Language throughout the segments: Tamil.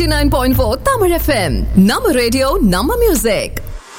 89.4 Tamil FM. நம்ம ரேடியோ நம்ம மியூசிக்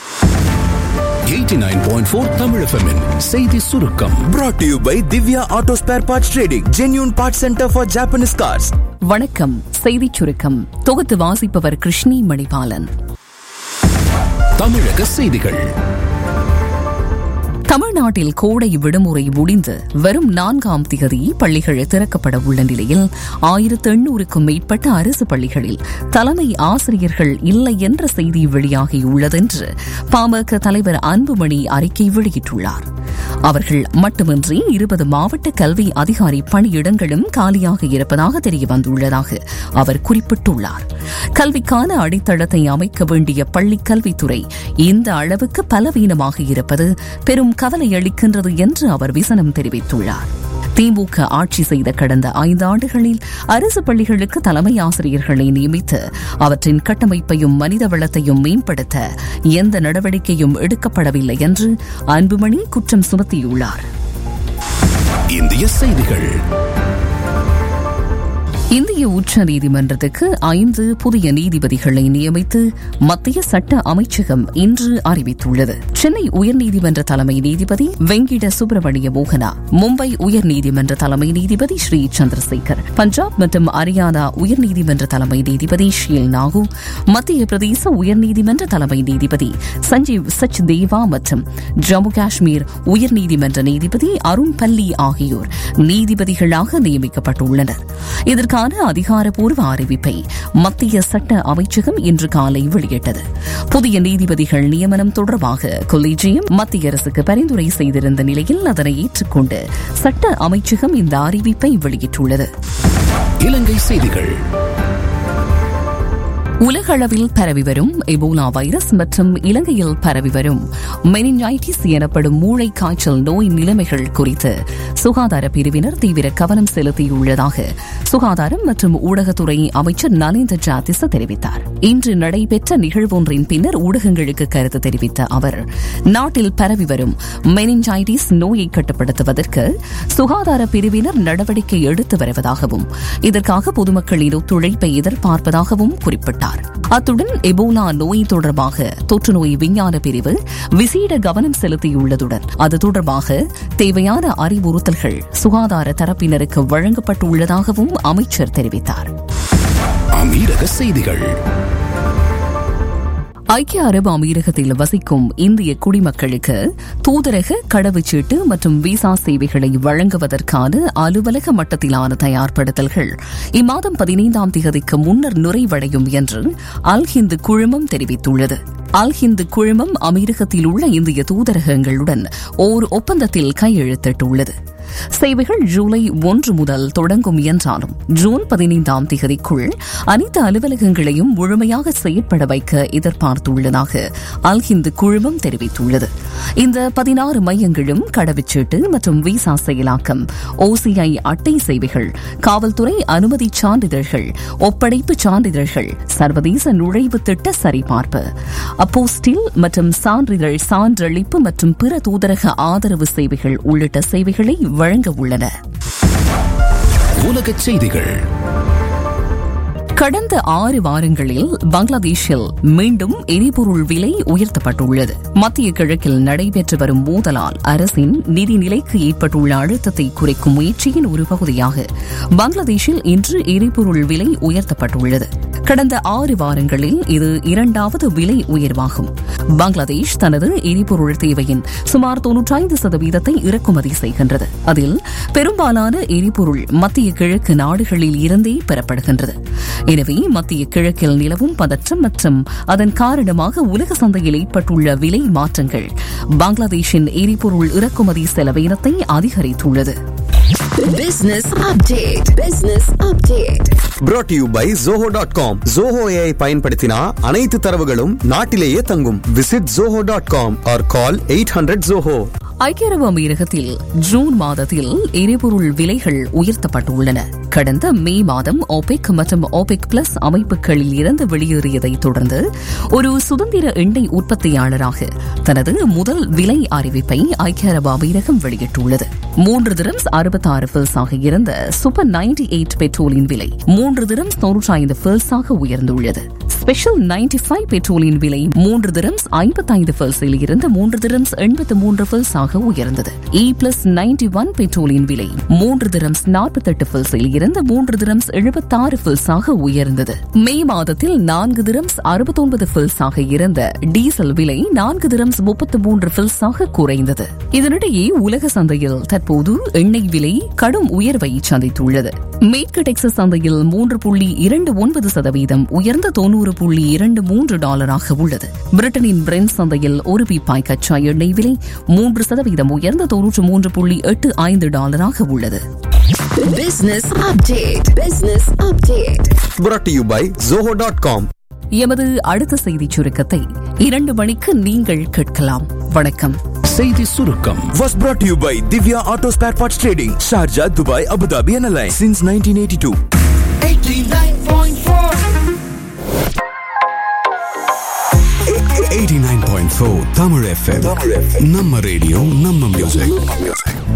89.4 Tamil FM -இன் செய்தி சுருக்கம் brought to you by Divya Auto Spare Parts Trading, genuine parts center for Japanese cars. வணக்கம் செய்திச் சுருக்கம் தொகுத்து வாசிப்பவர் கிருஷ்ணி மணிபாலன் தமிழக செய்திகள் தமிழ்நாட்டில் கோடை விடுமுறை முடிந்து வரும் நான்காம் தேதி பள்ளிகள் திறக்கப்பட உள்ள நிலையில் ஆயிரத்து எண்ணூறுக்கும் மேற்பட்ட அரசு பள்ளிகளில் தலைமை ஆசிரியர்கள் இல்லை என்ற செய்தி வெளியாகியுள்ளதென்று பாமக தலைவர் அன்புமணி அறிக்கை வெளியிட்டுள்ளார் அவர்கள் மட்டுமின்றி இருபது மாவட்ட கல்வி அதிகாரி பணியிடங்களும் காலியாக இருப்பதாக தெரிய வந்துள்ளதாக அவர் குறிப்பிட்டுள்ளார் கல்விக்கான அடித்தளத்தை அமைக்க வேண்டிய பள்ளிக் கல்வித்துறை இந்த அளவுக்கு பலவீனமாக இருப்பது பெரும் கவலை அளிக்கின்றது என்று அவர் விசனம் தெரிவித்துள்ளார் திமுக ஆட்சி செய்த கடந்த ஐந்து ஆண்டுகளில் அரசு பள்ளிகளுக்கு தலைமை ஆசிரியர்களை நியமித்து அவற்றின் கட்டமைப்பையும் மனித வளத்தையும் மேம்படுத்த எந்த நடவடிக்கையும் எடுக்கப்படவில்லை என்று அன்புமணி குற்றம் சுமத்தியுள்ளார் இந்திய செய்திகள் இந்திய உச்ச நீதிமன்றத்துக்கு ஐந்து புதிய நீதிபதிகளை நியமித்து மத்திய சட்ட அமைச்சகம் இன்று அறிவித்துள்ளது சென்னை உயர்நீதிமன்ற தலைமை நீதிபதி வெங்கிட சுப்பிரமணிய மோகனா மும்பை உயர்நீதிமன்ற தலைமை நீதிபதி ஸ்ரீ சந்திரசேகர் பஞ்சாப் மற்றும் ஹரியானா உயர்நீதிமன்ற தலைமை நீதிபதி ஷீல் நாகு மத்திய பிரதேச உயர்நீதிமன்ற தலைமை நீதிபதி சஞ்சீவ் சச் தேவா மற்றும் ஜம்மு காஷ்மீர் உயர்நீதிமன்ற நீதிபதி அருண் பல்லி ஆகியோர் நீதிபதிகளாக நியமிக்கப்பட்டுள்ளனர் இதற்கான அதிகாரப்பூர்வ அறிவிப்பை மத்திய சட்ட அமைச்சகம் இன்று காலை வெளியிட்டது புதிய நீதிபதிகள் நியமனம் தொடர்பாக கொலீஜியம் மத்திய அரசுக்கு பரிந்துரை செய்திருந்த நிலையில் அதனை ஏற்றுக்கொண்டு சட்ட அமைச்சகம் இந்த அறிவிப்பை வெளியிட்டுள்ளது இலங்கை செய்திகள் உலகளவில் பரவி வரும் எபோலா வைரஸ் மற்றும் இலங்கையில் பரவி வரும் மெனிஞ்சைட்டிஸ் எனப்படும் மூளை காய்ச்சல் நோய் நிலைமைகள் குறித்து சுகாதார பிரிவினர் தீவிர கவனம் செலுத்தியுள்ளதாக சுகாதாரம் மற்றும் ஊடகத்துறை அமைச்சர் நலிந்த ஜாதிச தெரிவித்தார் இன்று நடைபெற்ற நிகழ்வொன்றின் பின்னர் ஊடகங்களுக்கு கருத்து தெரிவித்த அவர் நாட்டில் பரவி வரும் மெனிஞ்சைட்டிஸ் நோயை கட்டுப்படுத்துவதற்கு சுகாதார பிரிவினர் நடவடிக்கை எடுத்து வருவதாகவும் இதற்காக பொதுமக்களின் ஒத்துழைப்பை எதிர்பார்ப்பதாகவும் குறிப்பிட்டார் அத்துடன் எபோலா நோய் தொடர்பாக தொற்றுநோய் விஞ்ஞான பிரிவு விசேட கவனம் செலுத்தியுள்ளதுடன் அது தொடர்பாக தேவையான அறிவுறுத்தல்கள் சுகாதார தரப்பினருக்கு வழங்கப்பட்டுள்ளதாகவும் அமைச்சர் தெரிவித்தார் அமீரக செய்திகள் ஐக்கிய அரபு அமீரகத்தில் வசிக்கும் இந்திய குடிமக்களுக்கு தூதரக கடவுச்சீட்டு மற்றும் விசா சேவைகளை வழங்குவதற்கான அலுவலக மட்டத்திலான தயார்படுத்தல்கள் இம்மாதம் பதினைந்தாம் தேதிக்கு முன்னர் நிறைவடையும் என்று அல் ஹிந்து குழுமம் தெரிவித்துள்ளது அல் ஹிந்து குழுமம் அமீரகத்தில் உள்ள இந்திய தூதரகங்களுடன் ஓர் ஒப்பந்தத்தில் கையெழுத்திட்டுள்ளது சேவைகள் ஜூலை ஒன்று முதல் தொடங்கும் என்றாலும் ஜூன் பதினைந்தாம் தேதிக்குள் அனைத்து அலுவலகங்களையும் முழுமையாக செயற்பட வைக்க எதிர்பார்த்துள்ளதாக அல் ஹிந்து குழுமம் தெரிவித்துள்ளது இந்த பதினாறு மையங்களும் கடவுச்சீட்டு மற்றும் விசா செயலாக்கம் ஓசிஐ அட்டை சேவைகள் காவல்துறை அனுமதி சான்றிதழ்கள் ஒப்படைப்பு சான்றிதழ்கள் சர்வதேச நுழைவு திட்ட சரிபார்ப்பு அப்போஸ்டில் மற்றும் சான்றிதழ் சான்றளிப்பு மற்றும் பிற தூதரக ஆதரவு சேவைகள் உள்ளிட்ட சேவைகளை வழங்க உள்ளன உலகச் செய்திகள் கடந்த ஆறு வாரங்களில் பங்களாதேஷில் மீண்டும் எரிபொருள் விலை உயர்த்தப்பட்டுள்ளது மத்திய கிழக்கில் நடைபெற்று வரும் மோதலால் அரசின் நிதி நிலைக்கு ஏற்பட்டுள்ள அழுத்தத்தை குறைக்கும் முயற்சியின் ஒரு பகுதியாக பங்களாதேஷில் இன்று எரிபொருள் விலை உயர்த்தப்பட்டுள்ளது கடந்த ஆறு வாரங்களில் இது இரண்டாவது விலை உயர்வாகும் பங்களாதேஷ் தனது எரிபொருள் தேவையின் சுமார் தொன்னூற்றைந்து சதவீதத்தை இறக்குமதி செய்கின்றது அதில் பெரும்பாலான எரிபொருள் மத்திய கிழக்கு நாடுகளில் இருந்தே பெறப்படுகின்றது எனவே மத்திய கிழக்கில் நிலவும் பதற்றம் மற்றும் அதன் காரணமாக உலக சந்தையில் ஏற்பட்டுள்ள விலை மாற்றங்கள் பங்களாதேஷின் எரிபொருள் இறக்குமதி செலவினத்தை அதிகரித்துள்ளது Business update. Business update. brought to you by zoho.com zoho ai பயன்படுத்தினா அனைத்து தரவுகளும் நாட்டிலேயே தங்கும் visit zoho.com or call 800 zoho ஐக்கிய அரபு அமீரகத்தில் ஜூன் மாதத்தில் எரிபொருள் விலைகள் உயர்த்தப்பட்டுள்ளன கடந்த மே மாதம் ஓபெக் மற்றும் ஓபெக் பிளஸ் அமைப்புகளில் இருந்து வெளியேறியதை தொடர்ந்து ஒரு சுதந்திர எண்ணெய் உற்பத்தியாளராக தனது முதல் விலை அறிவிப்பை ஐக்கிய அரபு அமீரகம் வெளியிட்டுள்ளது மூன்று திரம்ஸ் அறுபத்தாறு பில்ஸாக இருந்த சூப்பர் நைன்டி எயிட் பெட்ரோலின் விலை மூன்று திரம்ஸ் தொன்னூற்றி ஐந்து பில்ஸாக உயர்ந்துள்ளது ஸ்பெஷல் நைன்டி ஃபைவ் பெட்ரோலின் விலை மூன்று திரம்ஸ் ஐம்பத்தைந்து பில்ஸில் இருந்து மூன்று திரம்ஸ் எண்பத்து மூன்று பில்ஸாக உயர்ந்தது இ பிளஸ் நைன்டி ஒன் பெட்ரோலின் விலை மூன்று திரம்ஸ் நாற்பத்தெட்டு பில்ஸில் இருந்து மூன்று திரம்ஸ் எழுபத்தாறு பில்ஸாக உயர்ந்தது மே மாதத்தில் நான்கு திரம்ஸ் அறுபத்தொன்பது பில்ஸாக இருந்த டீசல் விலை நான்கு திரம்ஸ் முப்பத்து மூன்று பில்ஸாக குறைந்தது இதனிடையே உலக சந்தையில் தற்போது எண்ணெய் விலை கடும் உயர்வை சந்தித்துள்ளது மேற்கு டெக்சஸ் சந்தையில் மூன்று புள்ளி இரண்டு ஒன்பது சதவீதம் உயர்ந்த தொன்னூறு புள்ளி இரண்டு மூன்று டாலராக உள்ளது பிரிட்டனின் பிரெண்ட் சந்தையில் ஒரு பீப்பாய் கச்சா எண்ணெய் விலை மூன்று சதவீதம் உயர்ந்த தொன்னூற்று மூன்று புள்ளி எட்டு ஐந்து டாலராக உள்ளது Business update. Business update. brought to you by zoho.com எமது அடுத்த செய்திச் சுருக்கத்தை இரண்டு மணிக்கு நீங்கள் கேட்கலாம் வணக்கம் செய்தி சுருக்கம் was brought to you by Divya Auto Spare Parts Trading, Sharjah, Dubai, Abu Dhabi and Alliance since 1982. 89.4 Tamil FM நம்ம ரேடியோ நம்ம மியூசிக்